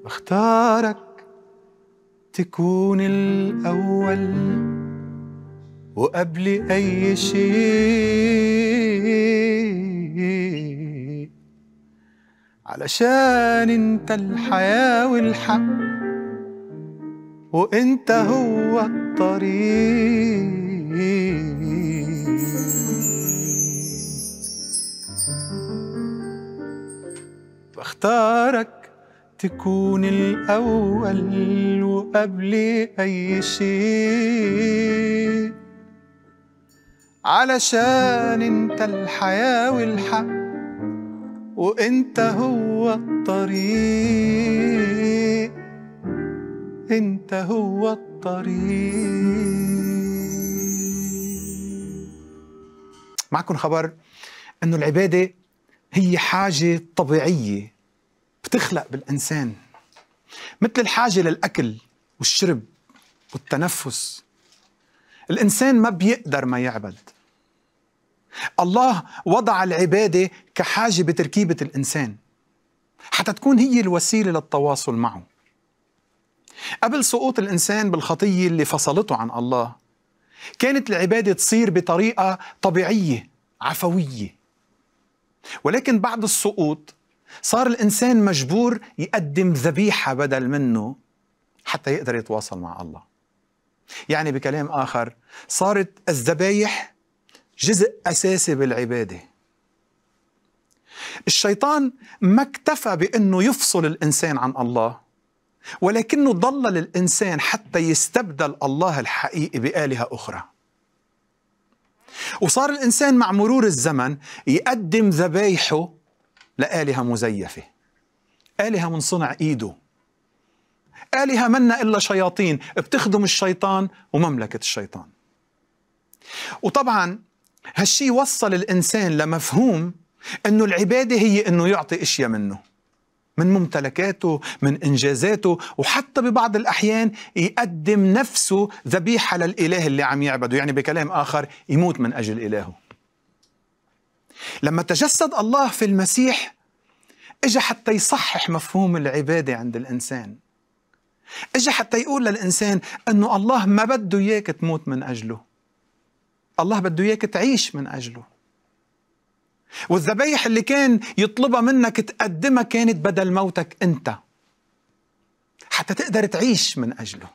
بختارك تكون الأول وقبل أي شيء علشان انت الحياة والحق وانت هو الطريق بختارك تكون الأول وقبل أي شيء علشان انت الحياة والحق وانت هو الطريق انت هو الطريق معكم خبر انه العباده هي حاجه طبيعيه بتخلق بالانسان مثل الحاجه للاكل والشرب والتنفس الانسان ما بيقدر ما يعبد الله وضع العباده كحاجه بتركيبه الانسان حتى تكون هي الوسيله للتواصل معه قبل سقوط الانسان بالخطيه اللي فصلته عن الله كانت العباده تصير بطريقه طبيعيه عفويه ولكن بعد السقوط صار الانسان مجبور يقدم ذبيحه بدل منه حتى يقدر يتواصل مع الله يعني بكلام اخر صارت الذبايح جزء اساسي بالعباده الشيطان ما اكتفى بانه يفصل الانسان عن الله ولكنه ضلل الانسان حتى يستبدل الله الحقيقي بالهه اخرى وصار الانسان مع مرور الزمن يقدم ذبايحه لالهه مزيفه الهه من صنع ايده الهه منا الا شياطين بتخدم الشيطان ومملكه الشيطان وطبعا هالشي وصل الانسان لمفهوم انه العباده هي انه يعطي اشياء منه من ممتلكاته من انجازاته وحتى ببعض الاحيان يقدم نفسه ذبيحه للاله اللي عم يعبده يعني بكلام اخر يموت من اجل الهه لما تجسد الله في المسيح اجى حتى يصحح مفهوم العباده عند الانسان اجى حتى يقول للانسان انه الله ما بده اياك تموت من اجله الله بده اياك تعيش من اجله والذبايح اللي كان يطلبها منك تقدمها كانت بدل موتك انت حتى تقدر تعيش من اجله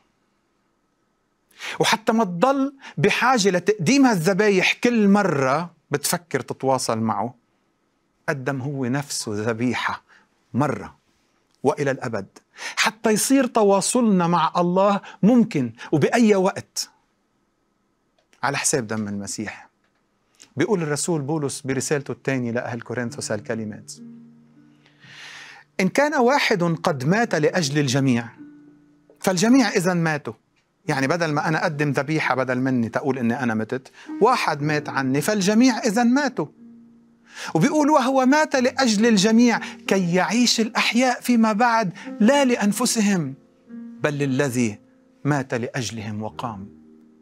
وحتى ما تضل بحاجه لتقديم هالذبايح كل مره بتفكر تتواصل معه قدم هو نفسه ذبيحه مره والى الابد حتى يصير تواصلنا مع الله ممكن وباي وقت على حساب دم المسيح بيقول الرسول بولس برسالته الثانية لأهل كورنثوس هالكلمات إن كان واحد قد مات لأجل الجميع فالجميع إذا ماتوا يعني بدل ما أنا أقدم ذبيحة بدل مني تقول إني أنا متت واحد مات عني فالجميع إذا ماتوا وبيقول وهو مات لأجل الجميع كي يعيش الأحياء فيما بعد لا لأنفسهم بل للذي مات لأجلهم وقام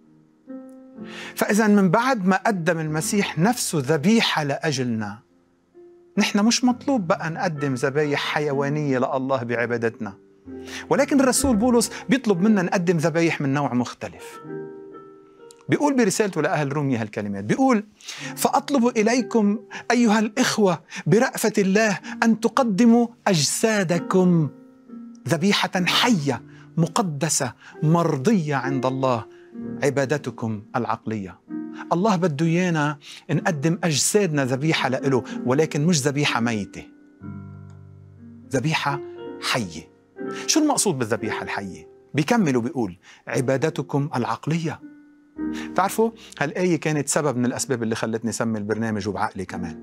فإذا من بعد ما قدم المسيح نفسه ذبيحة لأجلنا نحن مش مطلوب بقى نقدم ذبايح حيوانية لله بعبادتنا ولكن الرسول بولس بيطلب منا نقدم ذبايح من نوع مختلف بيقول برسالته لأهل روميا هالكلمات بيقول فأطلب إليكم أيها الإخوة برأفة الله أن تقدموا أجسادكم ذبيحة حية مقدسة مرضية عند الله عبادتكم العقلية الله بده إيانا نقدم أجسادنا ذبيحة لإله ولكن مش ذبيحة ميتة ذبيحة حية شو المقصود بالذبيحة الحية؟ بيكمل وبيقول عبادتكم العقلية تعرفوا هالآية كانت سبب من الأسباب اللي خلتني سمي البرنامج وبعقلي كمان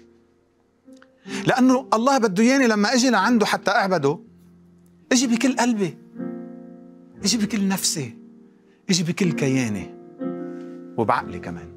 لأنه الله بده إياني لما أجي لعنده حتى أعبده أجي بكل قلبي أجي بكل نفسي اجي بكل كياني وبعقلي كمان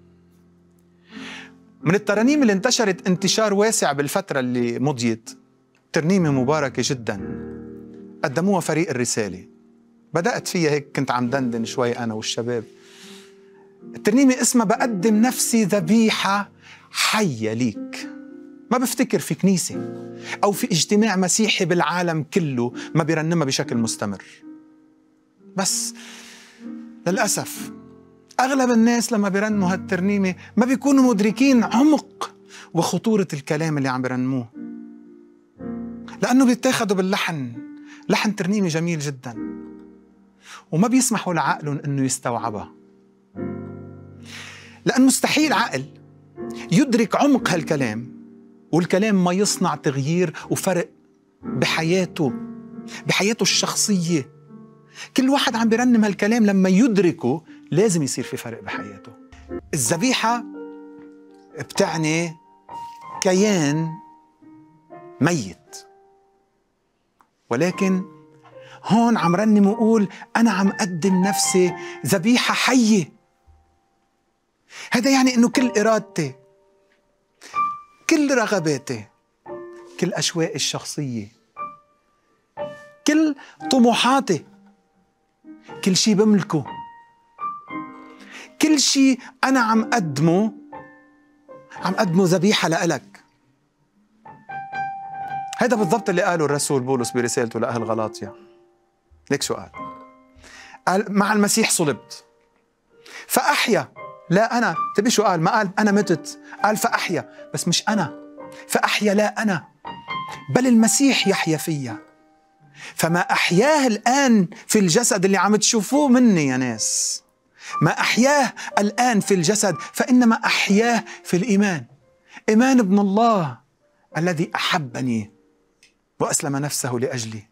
من الترانيم اللي انتشرت انتشار واسع بالفترة اللي مضيت ترنيمة مباركة جدا قدموها فريق الرسالة بدأت فيها هيك كنت عم دندن شوي أنا والشباب الترنيمة اسمها بقدم نفسي ذبيحة حية ليك ما بفتكر في كنيسة أو في اجتماع مسيحي بالعالم كله ما بيرنمها بشكل مستمر بس للأسف أغلب الناس لما بيرنموا هالترنيمة ما بيكونوا مدركين عمق وخطورة الكلام اللي عم بيرنموه لأنه بيتاخدوا باللحن لحن ترنيمة جميل جدا وما بيسمحوا لعقلهم أنه يستوعبها لأن مستحيل عقل يدرك عمق هالكلام والكلام ما يصنع تغيير وفرق بحياته بحياته الشخصية كل واحد عم بيرنم هالكلام لما يدركه لازم يصير في فرق بحياته الذبيحة بتعني كيان ميت ولكن هون عم رنم وقول أنا عم أقدم نفسي ذبيحة حية هذا يعني أنه كل إرادتي كل رغباتي كل أشواقي الشخصية كل طموحاتي كل شيء بملكه كل شيء أنا عم أقدمه عم أقدمه ذبيحة لإلك هذا بالضبط اللي قاله الرسول بولس برسالته لأهل غلاطيا ليك شو قال قال مع المسيح صلبت فأحيا لا أنا تبي شو قال ما قال أنا متت قال فأحيا بس مش أنا فأحيا لا أنا بل المسيح يحيا فيا فما أحياه الآن في الجسد اللي عم تشوفوه مني يا ناس ما أحياه الآن في الجسد فإنما أحياه في الإيمان إيمان ابن الله الذي أحبني وأسلم نفسه لأجلي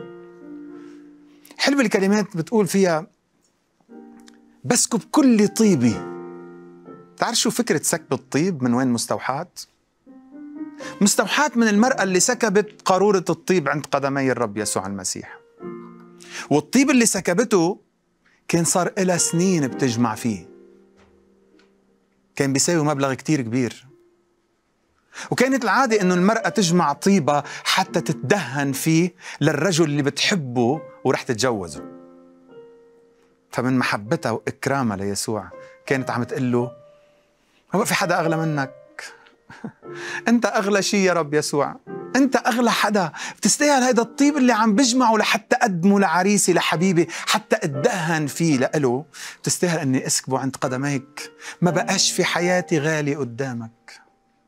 حلو الكلمات بتقول فيها بسكب كل طيبي تعرف شو فكرة سكب الطيب من وين مستوحاة؟ مستوحاة من المرأة اللي سكبت قارورة الطيب عند قدمي الرب يسوع المسيح والطيب اللي سكبته كان صار إلى سنين بتجمع فيه كان بيساوي مبلغ كتير كبير وكانت العادة إنه المرأة تجمع طيبة حتى تتدهن فيه للرجل اللي بتحبه ورح تتجوزه فمن محبتها وإكرامها ليسوع كانت عم تقول له هو في حدا أغلى منك أنت أغلى شيء يا رب يسوع أنت أغلى حدا بتستاهل هذا الطيب اللي عم بجمعه لحتى أقدمه لعريسي لحبيبي حتى أتدهن فيه لإله بتستاهل أني أسكبه عند قدميك ما بقاش في حياتي غالي قدامك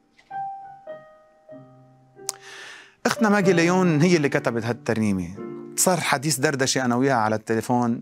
اختنا ماجي ليون هي اللي كتبت هالترنيمه صار حديث دردشه انا وياها على التليفون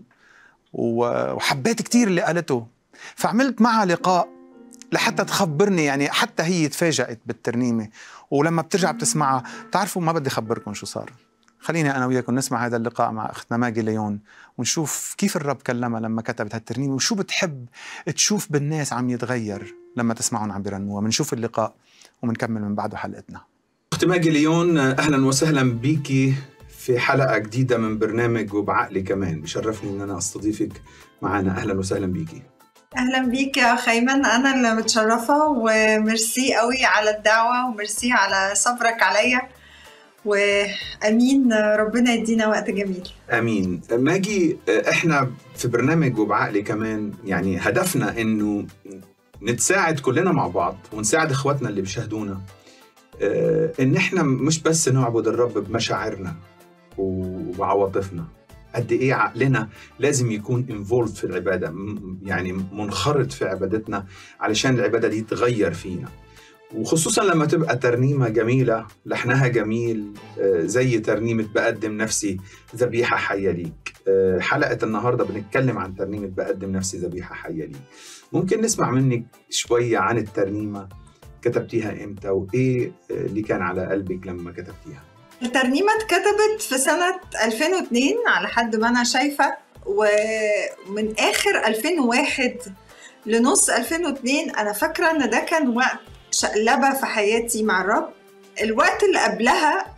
وحبيت كثير اللي قالته فعملت معها لقاء لحتى تخبرني يعني حتى هي تفاجأت بالترنيمه ولما بترجع بتسمعها بتعرفوا ما بدي اخبركم شو صار خليني انا وياكم نسمع هذا اللقاء مع اختنا ماجي ليون ونشوف كيف الرب كلمها لما كتبت هالترنيمه وشو بتحب تشوف بالناس عم يتغير لما تسمعهم عم بيرنموها بنشوف اللقاء وبنكمل من بعده حلقتنا اختي ماجي ليون اهلا وسهلا بيكي في حلقه جديده من برنامج وبعقلي كمان بشرفني ان انا استضيفك معنا اهلا وسهلا بيكي اهلا بيك يا خيمن انا اللي متشرفه وميرسي قوي على الدعوه وميرسي على صبرك عليا وامين ربنا يدينا وقت جميل امين ماجي احنا في برنامج وبعقلي كمان يعني هدفنا انه نتساعد كلنا مع بعض ونساعد اخواتنا اللي بيشاهدونا آه، ان احنا مش بس نعبد الرب بمشاعرنا وبعواطفنا قد ايه عقلنا لازم يكون انفولد في العباده يعني منخرط في عبادتنا علشان العباده دي تغير فينا وخصوصا لما تبقى ترنيمه جميله لحنها جميل آه، زي ترنيمه بقدم نفسي ذبيحه حيه ليك آه، حلقه النهارده بنتكلم عن ترنيمه بقدم نفسي ذبيحه حيه ليك ممكن نسمع منك شويه عن الترنيمه كتبتيها امتى وايه اللي كان على قلبك لما كتبتيها الترنيمه اتكتبت في سنه 2002 على حد ما انا شايفه ومن اخر 2001 لنص 2002 انا فاكره ان ده كان وقت شقلبه في حياتي مع الرب الوقت اللي قبلها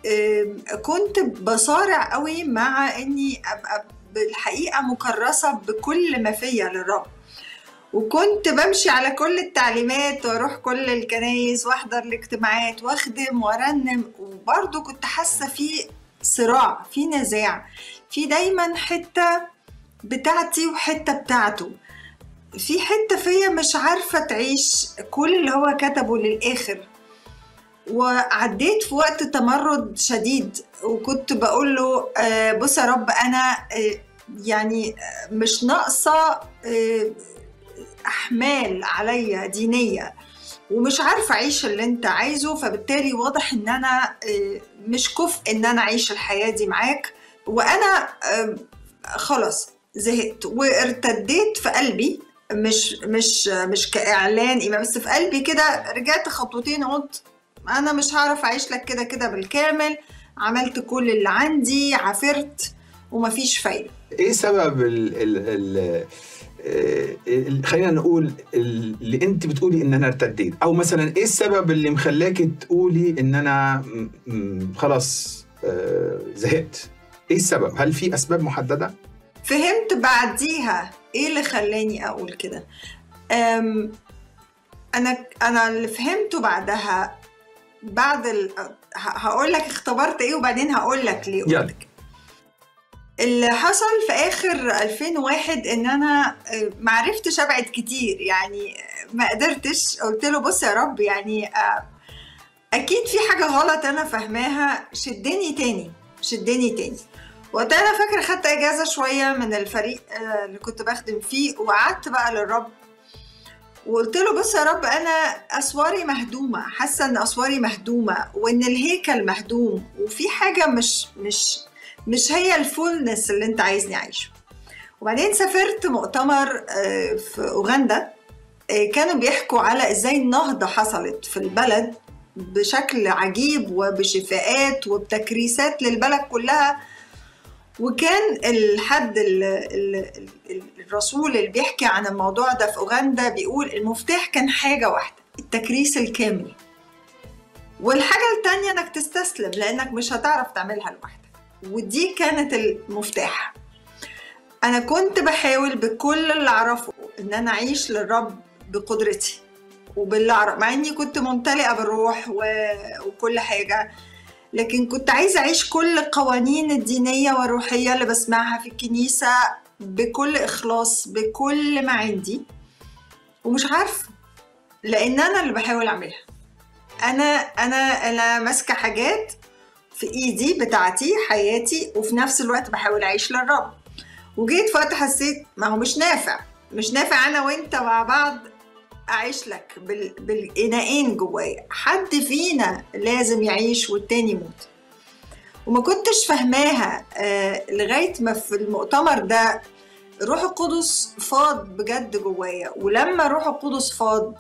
كنت بصارع قوي مع اني ابقى بالحقيقه مكرسه بكل ما فيا للرب وكنت بمشي على كل التعليمات واروح كل الكنايس واحضر الاجتماعات واخدم وارنم وبرضه كنت حاسه في صراع في نزاع في دايما حته بتاعتي وحته بتاعته في حته فيا مش عارفه تعيش كل اللي هو كتبه للاخر وعديت في وقت تمرد شديد وكنت بقول له آه، بص يا رب انا آه، يعني مش ناقصه آه، احمال عليا دينيه ومش عارفه اعيش اللي انت عايزه فبالتالي واضح ان انا مش كفء ان انا اعيش الحياه دي معاك وانا خلاص زهقت وارتديت في قلبي مش مش مش كاعلان ايمان بس في قلبي كده رجعت خطوتين قلت انا مش هعرف اعيش لك كده كده بالكامل عملت كل اللي عندي عافرت ومفيش فايده ايه سبب ال ال ال خلينا نقول اللي انت بتقولي ان انا ارتديت او مثلا ايه السبب اللي مخلاكي تقولي ان انا خلاص آه، زهقت ايه السبب هل في اسباب محدده فهمت بعديها ايه اللي خلاني اقول كده انا انا اللي فهمته بعدها بعد ال... هقول لك اختبرت ايه وبعدين هقول لك ليه قلت لك اللي حصل في اخر 2001 ان انا آه، ما عرفتش ابعد كتير يعني ما قدرتش قلت له بص يا رب يعني آه، اكيد في حاجه غلط انا فاهماها شدني تاني شدني تاني وقتها انا فاكره خدت اجازه شويه من الفريق آه، اللي كنت بخدم فيه وقعدت بقى للرب وقلت له بص يا رب انا اسواري مهدومه حاسه ان اسواري مهدومه وان الهيكل مهدوم وفي حاجه مش مش مش هي الفولنس اللي انت عايزني اعيشه وبعدين سافرت مؤتمر آه، في اوغندا آه، كانوا بيحكوا على ازاي النهضه حصلت في البلد بشكل عجيب وبشفاءات وبتكريسات للبلد كلها وكان الحد الرسول اللي بيحكي عن الموضوع ده في اوغندا بيقول المفتاح كان حاجه واحده التكريس الكامل والحاجه التانية انك تستسلم لانك مش هتعرف تعملها لوحدك ودي كانت المفتاح انا كنت بحاول بكل اللي اعرفه ان انا اعيش للرب بقدرتي وباللي اعرف مع اني كنت ممتلئه بالروح و... وكل حاجه لكن كنت عايزة أعيش كل القوانين الدينية والروحية اللي بسمعها في الكنيسة بكل إخلاص بكل ما عندي ومش عارفة لأن أنا اللي بحاول أعملها أنا أنا أنا ماسكة حاجات في إيدي بتاعتي حياتي وفي نفس الوقت بحاول أعيش للرب وجيت في وقت حسيت ما هو مش نافع مش نافع أنا وأنت مع بعض اعيش لك بال... بالاناءين جوايا حد فينا لازم يعيش والتاني يموت وما كنتش فاهماها آه لغايه ما في المؤتمر ده روح القدس فاض بجد جوايا ولما روح القدس فاض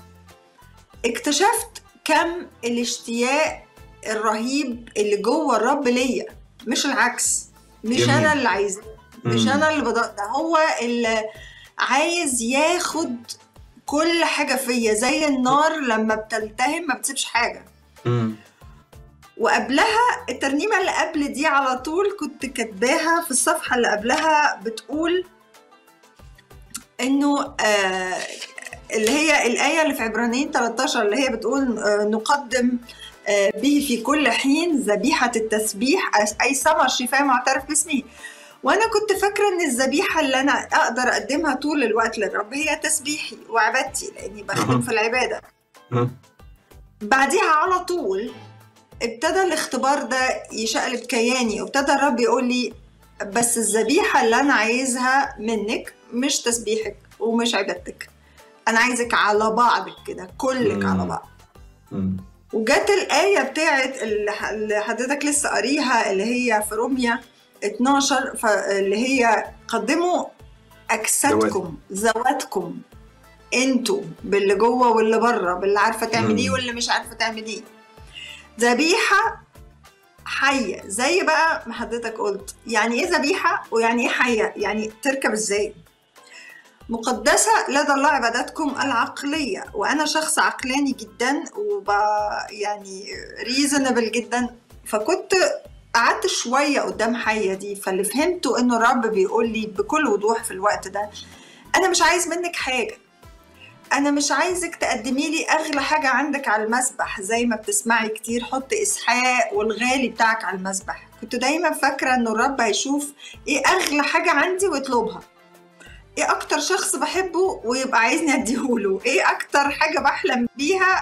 اكتشفت كم الاشتياق الرهيب اللي جوه الرب ليا مش العكس مش جميل. انا اللي عايزاه مش انا اللي بدأ ده هو اللي عايز ياخد كل حاجه فيا زي النار لما بتلتهم ما بتسيبش حاجه وقبلها الترنيمه اللي قبل دي على طول كنت كاتباها في الصفحه اللي قبلها بتقول انه آه اللي هي الايه اللي في عبرانيين 13 اللي هي بتقول آه نقدم آه به في كل حين ذبيحه التسبيح اي ثمر شفاء معترف باسمه وانا كنت فاكره ان الذبيحه اللي انا اقدر اقدمها طول الوقت للرب هي تسبيحي وعبادتي لاني بخدم في العباده بعديها على طول ابتدى الاختبار ده يشقلب كياني وابتدى الرب يقول لي بس الذبيحه اللي انا عايزها منك مش تسبيحك ومش عبادتك انا عايزك على بعضك كده كلك على بعض وجت الآية بتاعت اللي حضرتك لسه قاريها اللي هي في روميا 12 اللي هي قدموا اجسادكم ذواتكم انتوا باللي جوه واللي بره باللي عارفه تعمليه واللي مش عارفه تعمليه ذبيحه حيه زي بقى ما حضرتك قلت يعني ايه ذبيحه ويعني ايه حيه يعني تركب ازاي مقدسة لدى الله عباداتكم العقلية وأنا شخص عقلاني جدا وب يعني ريزونبل جدا فكنت قعدت شوية قدام حية دي فاللي فهمته إنه الرب بيقول لي بكل وضوح في الوقت ده أنا مش عايز منك حاجة أنا مش عايزك تقدمي لي أغلى حاجة عندك على المسبح زي ما بتسمعي كتير حط إسحاق والغالي بتاعك على المسبح كنت دايما فاكرة إنه الرب هيشوف إيه أغلى حاجة عندي ويطلبها إيه أكتر شخص بحبه ويبقى عايزني أديهوله إيه أكتر حاجة بحلم بيها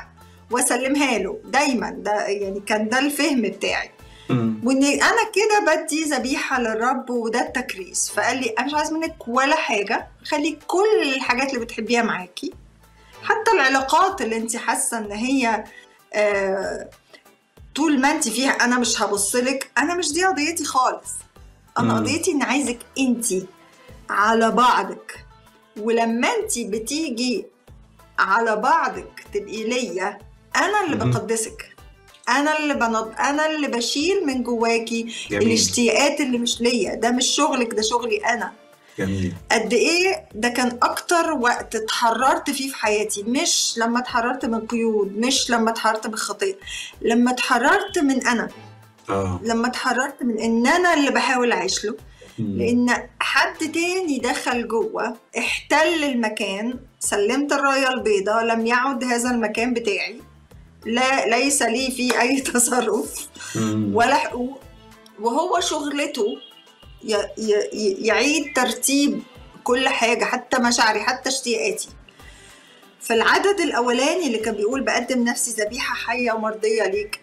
واسلمها له دايما ده يعني كان ده الفهم بتاعي مم. وان انا كده بدي ذبيحه للرب وده التكريس فقال لي انا مش عايز منك ولا حاجه خلي كل الحاجات اللي بتحبيها معاكي حتى العلاقات اللي انت حاسه ان هي آه طول ما انت فيها انا مش هبص لك انا مش دي قضيتي خالص انا مم. قضيتي ان عايزك انت على بعضك ولما انت بتيجي على بعضك تبقي ليا انا اللي مم. بقدسك انا اللي بنض... انا اللي بشيل من جواكي جميل الاشتياقات اللي مش ليا ده مش شغلك ده شغلي انا جميل قد ايه ده كان اكتر وقت اتحررت فيه في حياتي مش لما اتحررت من قيود مش لما اتحررت من خطيه لما اتحررت من انا اه لما اتحررت من ان انا اللي بحاول اعيش له مم. لان حد تاني دخل جوه احتل المكان سلمت الرايه البيضاء لم يعد هذا المكان بتاعي لا ليس لي فيه اي تصرف مم. ولا حقوق وهو شغلته ي- ي- ي- يعيد ترتيب كل حاجة حتى مشاعري حتى اشتياقاتي فالعدد الأولاني اللي كان بيقول بقدم نفسي ذبيحة حية ومرضية ليك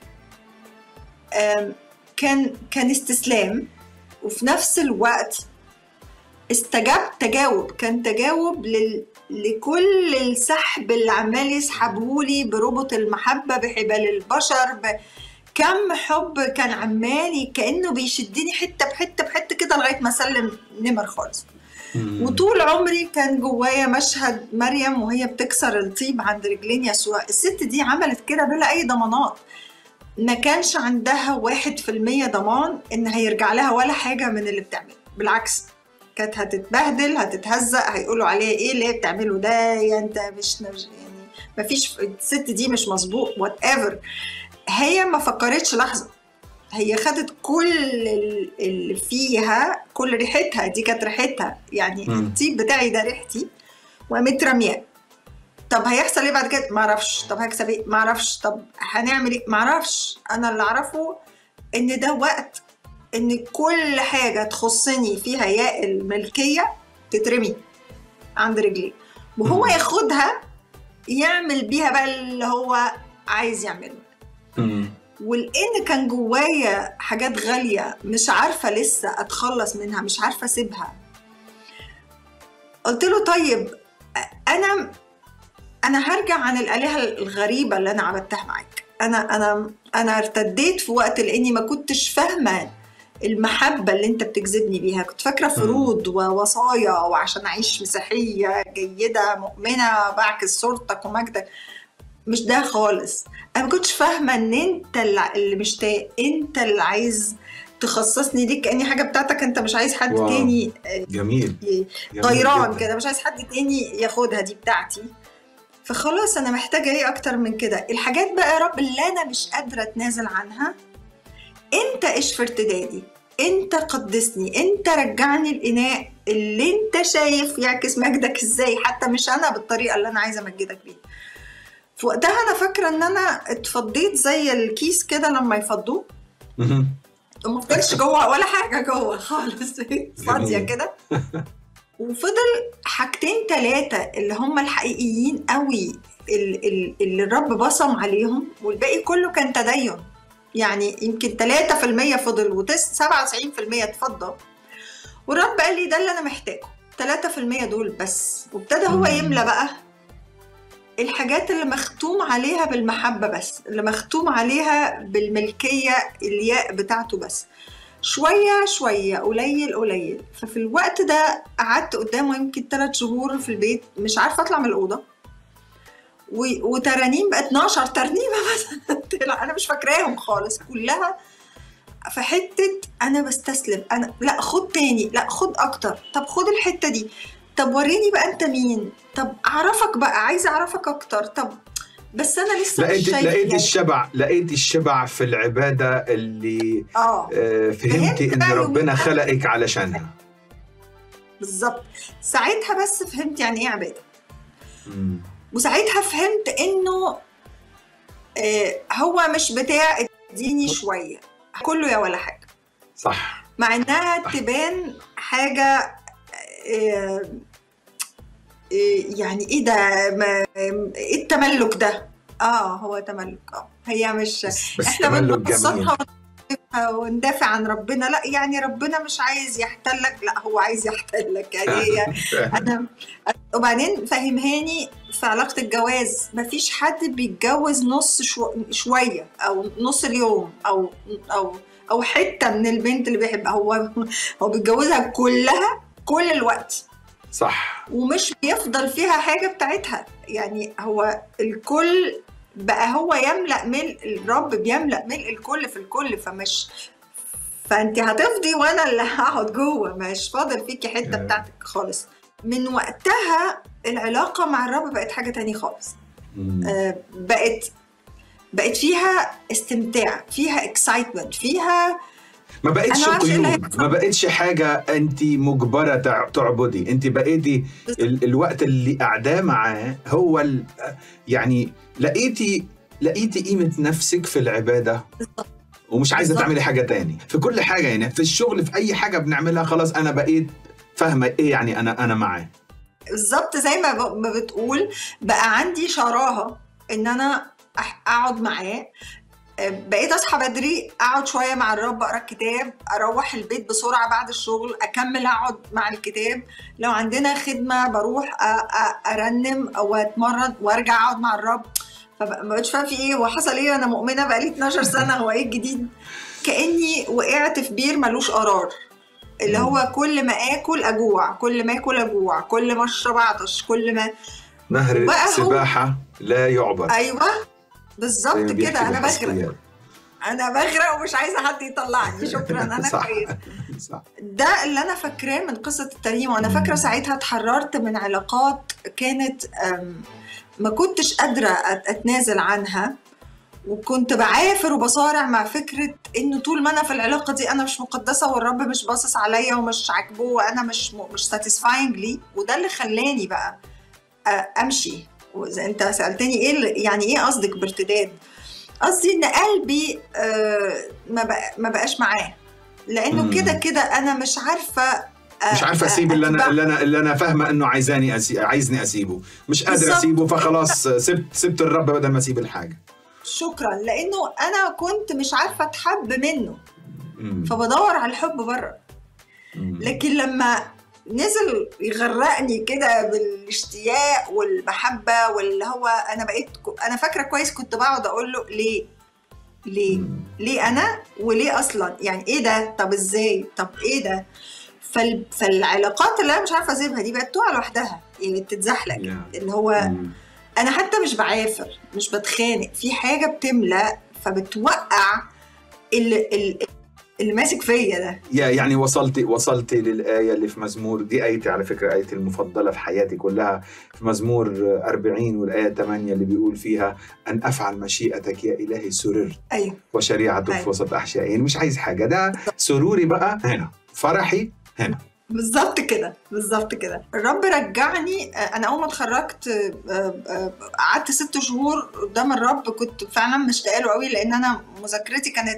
آم، كان كان استسلام وفي نفس الوقت استجاب تجاوب كان تجاوب لل... لكل السحب اللي عمال يسحبهولي بربط المحبة بحبال البشر ب... كم حب كان عمالي كأنه بيشدني حتة بحتة بحتة كده لغاية ما سلم نمر خالص مم. وطول عمري كان جوايا مشهد مريم وهي بتكسر الطيب عند رجلين يسوع الست دي عملت كده بلا أي ضمانات ما كانش عندها واحد في المية ضمان إن هيرجع لها ولا حاجة من اللي بتعمله بالعكس كانت هتتبهدل هتتهزق هيقولوا عليها ايه اللي هي بتعمله ده يا انت مش نج... يعني ما فيش الست دي مش مظبوط وات ايفر هي ما فكرتش لحظه هي خدت كل ال- اللي فيها كل ريحتها دي كانت ريحتها يعني مم. الطيب بتاعي ده ريحتي وقامت رمياه طب هيحصل ايه بعد كده معرفش طب هكسب ايه معرفش طب هنعمل ايه معرفش انا اللي اعرفه ان ده وقت ان كل حاجه تخصني فيها يا الملكيه تترمي عند رجلي وهو مم. ياخدها يعمل بيها بقى اللي هو عايز يعمله مم. ولان كان جوايا حاجات غاليه مش عارفه لسه اتخلص منها مش عارفه اسيبها قلت له طيب انا انا هرجع عن الالهه الغريبه اللي انا عبدتها معاك انا انا انا ارتديت في وقت لاني ما كنتش فاهمه المحبه اللي انت بتجذبني بيها كنت فاكره فروض ووصايا وعشان اعيش مسيحيه جيده مؤمنه بعكس صورتك ومجدك مش ده خالص انا ما كنتش فاهمه ان انت اللي اللي مشتاق انت اللي عايز تخصصني دي كاني حاجه بتاعتك انت مش عايز حد واو. تاني جميل ي- جميل غيران جداً. كده مش عايز حد تاني ياخدها دي بتاعتي فخلاص انا محتاجه ايه اكتر من كده الحاجات بقى يا رب اللي انا مش قادره اتنازل عنها انت ايش في ارتدادي انت قدسني انت رجعني الاناء اللي انت شايف يعكس مجدك ازاي حتى مش انا بالطريقه اللي انا عايزه امجدك بيها في وقتها انا فاكره ان انا اتفضيت زي الكيس كده لما يفضوه مهم. وما فضلش جوه ولا حاجه جوه خالص فاضيه جميل. كده وفضل حاجتين ثلاثه اللي هم الحقيقيين قوي ال- ال- اللي الرب بصم عليهم والباقي كله كان تدين يعني يمكن 3% فضل و97% اتفضل والرب قال لي ده اللي انا محتاجه 3% دول بس وابتدى هو مم. يملى بقى الحاجات اللي مختوم عليها بالمحبة بس اللي مختوم عليها بالملكية الياء بتاعته بس شوية شوية قليل قليل ففي الوقت ده قعدت قدامه يمكن ثلاث شهور في البيت مش عارفة أطلع من الأوضة و- وترانيم بقى 12 ترنيمة مثلا طلع أنا مش فاكراهم خالص كلها في حتة أنا بستسلم أنا لا خد تاني لا خد أكتر طب خد الحتة دي طب وريني بقى أنت مين طب أعرفك بقى عايزة أعرفك أكتر طب بس أنا لسه مش لقيت شايف لقيت يعني. الشبع لقيت الشبع في العباده اللي اه آه، فهمتي فهمت ان بقى ربنا يوميها. خلقك علشانها بالظبط ساعتها بس فهمت يعني ايه عباده مم. وساعتها فهمت انه آه هو مش بتاع اديني شويه كله يا ولا حاجه صح مع انها صح. تبان حاجه آه آه، يعني ايه ده ما ايه التملك ده اه هو تملك اه هي مش بس, بس احنا تملك جميل بنبسطها وندافع عن ربنا لا يعني ربنا مش عايز يحتلك لا هو عايز يحتلك يعني هي انا وبعدين فهمهاني في علاقه الجواز مفيش حد بيتجوز نص شو شويه او نص اليوم او او او حته من البنت اللي بيحبها هو هو بيتجوزها كلها كل الوقت صح ومش بيفضل فيها حاجه بتاعتها يعني هو الكل بقى هو يملأ ملء الرب بيملأ ملء الكل في الكل فمش فانت هتفضي وانا اللي هقعد جوه مش فاضل فيكي حته بتاعتك خالص من وقتها العلاقه مع الرب بقت حاجه تانية خالص آه بقت بقت فيها استمتاع فيها اكسايتمنت فيها ما بقتش قيود ما بقتش حاجة أنت مجبرة تعبدي أنت بقيتي ال الوقت اللي قاعداه معاه هو يعني لقيتي لقيتي قيمة نفسك في العبادة ومش عايزة بالزبط. تعملي حاجة تاني في كل حاجة يعني في الشغل في أي حاجة بنعملها خلاص أنا بقيت فاهمة إيه يعني أنا أنا معاه بالظبط زي ما بتقول بقى عندي شراهة إن أنا أقعد معاه بقيت اصحى بدري اقعد شويه مع الرب اقرا الكتاب اروح البيت بسرعه بعد الشغل اكمل اقعد مع الكتاب لو عندنا خدمه بروح ارنم او اتمرن وارجع اقعد مع الرب فما بقتش فاهم في ايه هو حصل ايه انا مؤمنه بقالي 12 سنه هو ايه الجديد كاني وقعت في بير ملوش قرار اللي هو كل ما اكل اجوع كل ما اكل اجوع كل ما اشرب عطش كل ما نهر سباحه لا يعبر ايوه بالظبط كده انا بغرق انا بغرق ومش عايزه حد يطلعني شكرا انا كويس ده اللي انا فاكراه من قصه الترنيمه وانا فاكره ساعتها اتحررت من علاقات كانت ما كنتش قادره اتنازل عنها وكنت بعافر وبصارع مع فكره انه طول ما انا في العلاقه دي انا مش مقدسه والرب مش باصص عليا ومش عاجبه وانا مش مش ساتيسفاينج لي وده اللي خلاني بقى امشي واذا انت سالتني ايه يعني ايه قصدك بارتداد قصدي ان قلبي ما بقى ما بقاش معاه لانه كده كده انا مش عارفه مش عارفه اسيب اللي انا اللي انا اللي انا فاهمه انه عايزاني أسي... عايزني اسيبه مش قادر اسيبه فخلاص سبت سبت الرب بدل ما اسيب الحاجه شكرا لانه انا كنت مش عارفه اتحب منه فبدور على الحب بره لكن لما نزل يغرقني كده بالاشتياق والمحبه واللي هو انا بقيت انا فاكره كويس كنت بقعد اقول له ليه ليه ليه انا وليه اصلا يعني ايه ده طب ازاي طب ايه ده فال... فالعلاقات اللي انا مش عارفه اسيبها دي بقت تقع لوحدها يعني بتتزحلق yeah. اللي هو mm. انا حتى مش بعافر مش بتخانق في حاجه بتملى فبتوقع اللي, اللي اللي ماسك فيا ده يا يعني وصلتي وصلتي للآية اللي في مزمور دي آيتي على فكرة آيتي المفضلة في حياتي كلها في مزمور 40 والآية 8 اللي بيقول فيها أن أفعل مشيئتك يا إلهي سررت أيوه وشريعتك أيوه. في وسط أحشائي يعني مش عايز حاجة ده سروري بقى هنا فرحي هنا بالظبط كده بالظبط كده الرب رجعني انا اول ما اتخرجت قعدت ست شهور قدام الرب كنت فعلا مشتاقه له قوي لان انا مذاكرتي كانت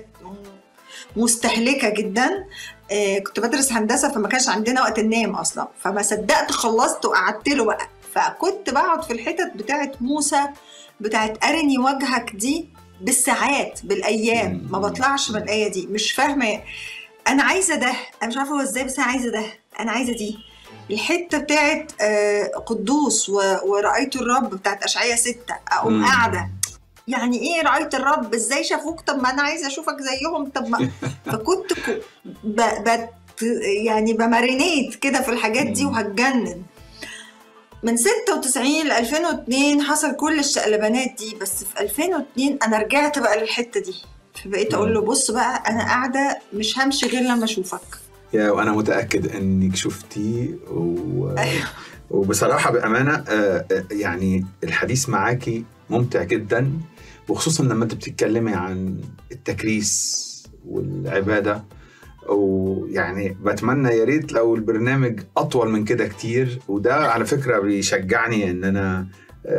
مستهلكه جدا آه كنت بدرس هندسه فما كانش عندنا وقت ننام اصلا فما صدقت خلصت وقعدت له بقى فكنت بقعد في الحتت بتاعت موسى بتاعت ارني وجهك دي بالساعات بالايام ما بطلعش من الايه دي مش فاهمه انا عايزه ده انا مش عارفه هو ازاي بس انا عايزه ده انا عايزه دي الحته بتاعت آه قدوس ورأيت الرب بتاعت اشعياء ستة اقوم قاعده يعني ايه رعايه الرب ازاي شافوك طب ما انا عايزه اشوفك زيهم طب ما فكنت ب... ب... يعني بمارينيت كده في الحاجات دي وهتجنن من 96 ل 2002 حصل كل الشقلبانات دي بس في 2002 انا رجعت بقى للحته دي فبقيت اقول له بص بقى انا قاعده مش همشي غير لما اشوفك يا وانا متاكد انك شفتيه و... وبصراحه بامانه يعني الحديث معاكي ممتع جدا وخصوصا لما انت بتتكلمي عن التكريس والعباده ويعني بتمنى يا ريت لو البرنامج اطول من كده كتير وده على فكره بيشجعني ان انا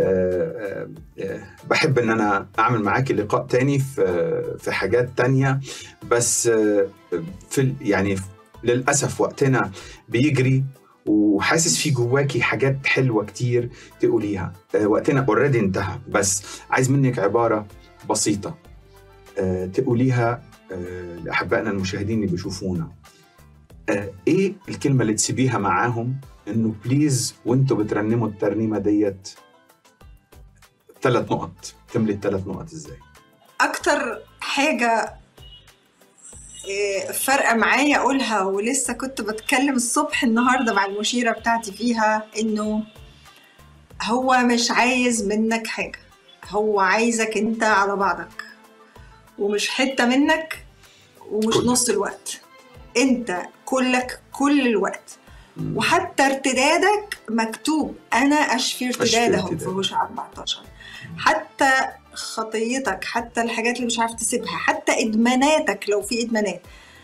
بحب ان انا اعمل معاكي لقاء تاني في في حاجات تانية بس في يعني للاسف وقتنا بيجري وحاسس في جواكي حاجات حلوه كتير تقوليها آه، وقتنا اوريدي انتهى بس عايز منك عباره بسيطه آه، تقوليها آه، لاحبائنا المشاهدين اللي بيشوفونا آه، ايه الكلمه اللي تسيبيها معاهم انه بليز وانتوا بترنموا الترنيمه ديت ثلاث نقط تملي الثلاث نقط ازاي اكتر حاجه إيه، فارقه معايا اقولها ولسه كنت بتكلم الصبح النهارده مع المشيره بتاعتي فيها انه هو مش عايز منك حاجه هو عايزك انت على بعضك ومش حته منك ومش كلك. نص الوقت انت كلك كل الوقت وحتى ارتدادك مكتوب انا اشفي ارتدادهم في ارتداد. هوشع 14 حتى خطيتك حتى الحاجات اللي مش عارف تسيبها حتى ادماناتك لو في ادمانات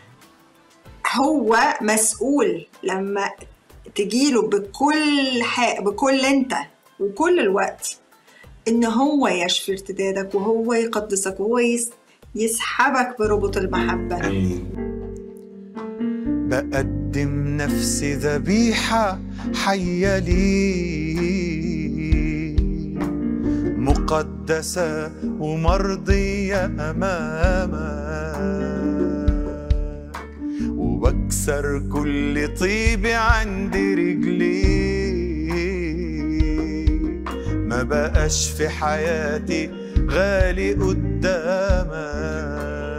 هو مسؤول لما تجيله بكل حاجة بكل انت وكل الوقت ان هو يشفي ارتدادك وهو يقدسك وهو يس يسحبك بربط المحبة امين بقدم نفسي ذبيحة حية لي مقدسة ومرضية أمامك وبكسر كل طيب عند رجلي ما بقاش في حياتي غالي قدامك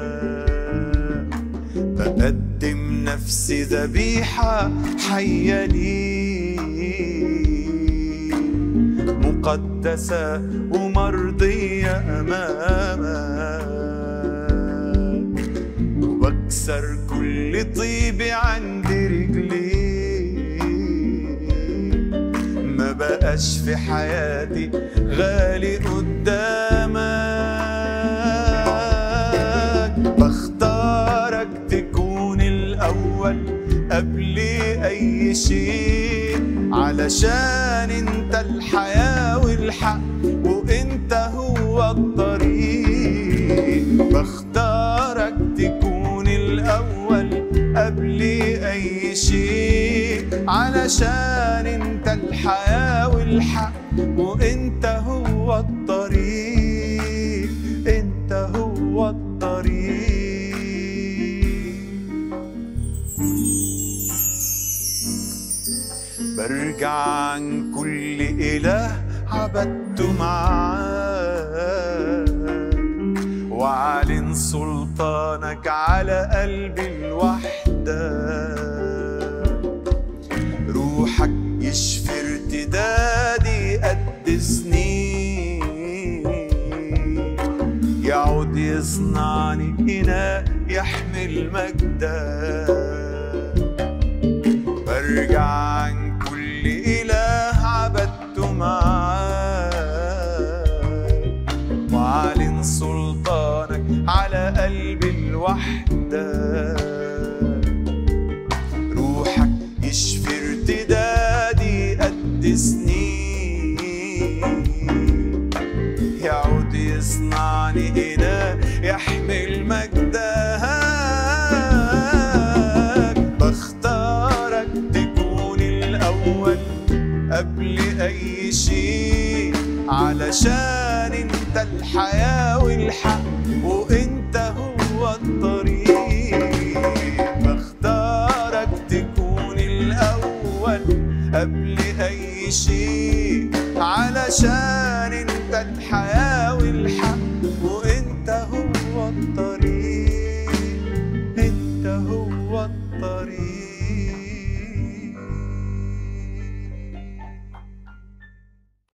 بقدم نفسي ذبيحة حية لي مقدسة ومرضية أمامك وبكسر كل طيب عند رجلي ما بقاش في حياتي غالي قدامك بختارك تكون الأول قبل أي شيء علشان انت الحياة والحق وانت هو الطريق بختارك تكون الأول قبل أي شيء علشان انت الحياة والحق وانت هو الطريق انت هو الطريق برجع عن كل إله عبدته معاك وأعلن سلطانك على قلبي الوحدة روحك يشفي ارتدادي قد سنين يعود يصنعني إناء يحمل مجدك برجع عن كل إله عبدته معاك وأعلن سلطانك على قلبي الوحدة روحك يشفي ارتدادي قد سنين يعود يصنعني إناء يحمل مجدك بختارك تكون الأول قبل أي شيء علشان انت الحياة والحق وانت هو الطريق بختارك تكون الأول قبل أي شيء علشان انت الحياة والحق وانت هو الطريق انت هو الطريق